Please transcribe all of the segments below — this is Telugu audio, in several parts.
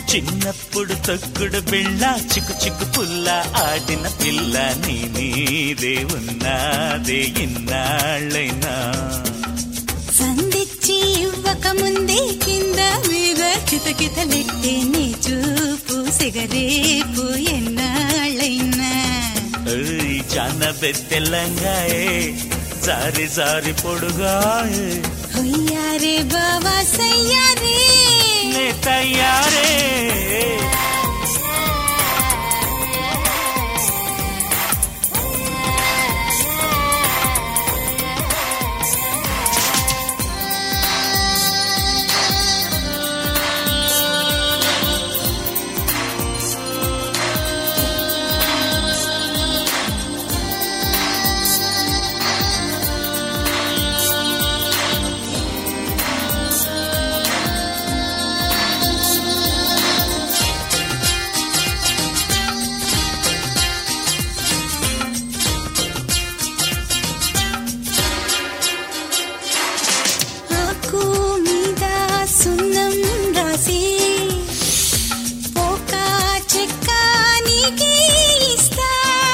చిన్నప్పుడు తొక్కుడు బిళ్ళ చిక్కు చిక్కు పుల్ల ఆడిన పిల్ల నీ నీదే ఉన్నాదే ఇన్నాళ్ళైనా సందిచ్చి ఇవ్వక ముందే కింద మీద కితకితలెట్టే నీ చూపు సిగరేపు ఎన్నాళ్ళైనా ఏయ్, జాన బెత్తెల్లంగాయే జారి జారి పొడుగాయే హొయ్యారే బావా సయ్యారే నే తయారే ఆకు మీద సున్నం రాసి పోక చెక్క నీకే ఇస్తా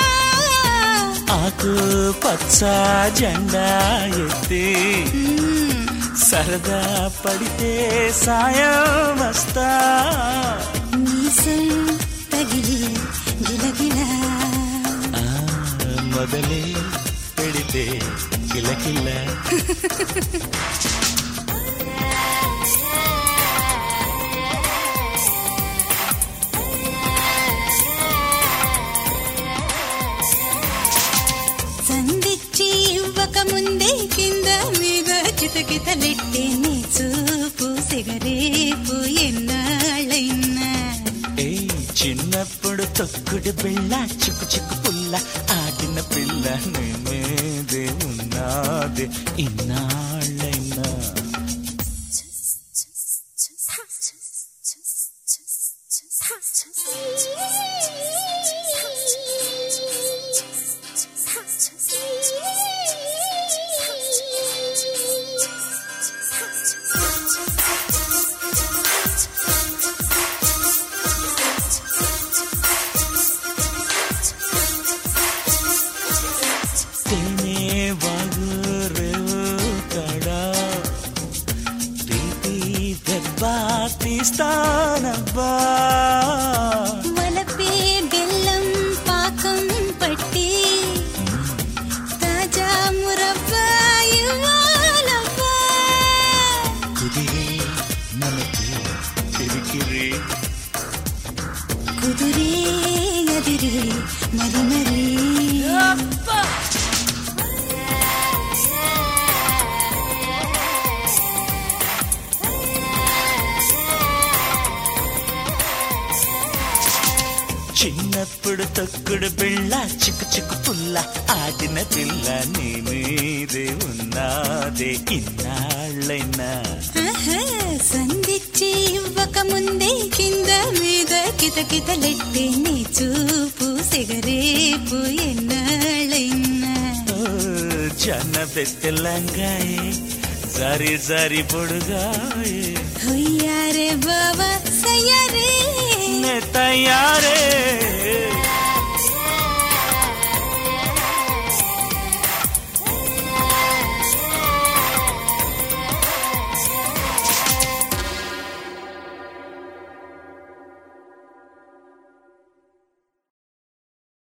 ఆకు పచ్చ జెండా ఎత్తి మ్మ్. సరదా పడితే సాయం వస్తా మీసం తగిలి గిలగిలా ఆ, మొదలే పెడితే కిలకిల సందిచ్చి ఇవ్వక ముందే కింద మీద కితకితలెట్టే నీ చూపు సిగరేపు ఎన్నాళ్ళైనా ఏయ్ చిన్నప్పుడు తొక్కుడు బిళ్ళ చిక్కు చిక్కు పుల్ల ఆడిన పిల్ల నేనేదే ఉన్నాదే ఇన్నాళ్ళైనా తేనే వాగు రేవు కడా తీపి దెబ్బ తీస్తానబ్బా వలపే బెల్లం పాకం పట్టి తాజా మురబ్బా ఇవ్వాలవ్వా కుదిరే మనకి కిరికిరి కుదురే అదిరే మరి మరి చిన్నప్పుడు తొక్కుడు బిళ్ళ చిక్కు చిక్కు పుల్ల ఆడిన పిల్ల నీ మీదే ఉన్నాదే ఇన్నాళ్ళైనా ఆహా, సంధిచ్చి ఇవ్వక ముందే కింద మీద కితకితలెట్టే నీ చూపు సిగరేపు ఎన్నాళ్ళైనా ఓ, జన బెత్తెల్లంగాయే జరి జరి పొడుగాయే హొయ్యారే బావా సయ్యారే నే తయారే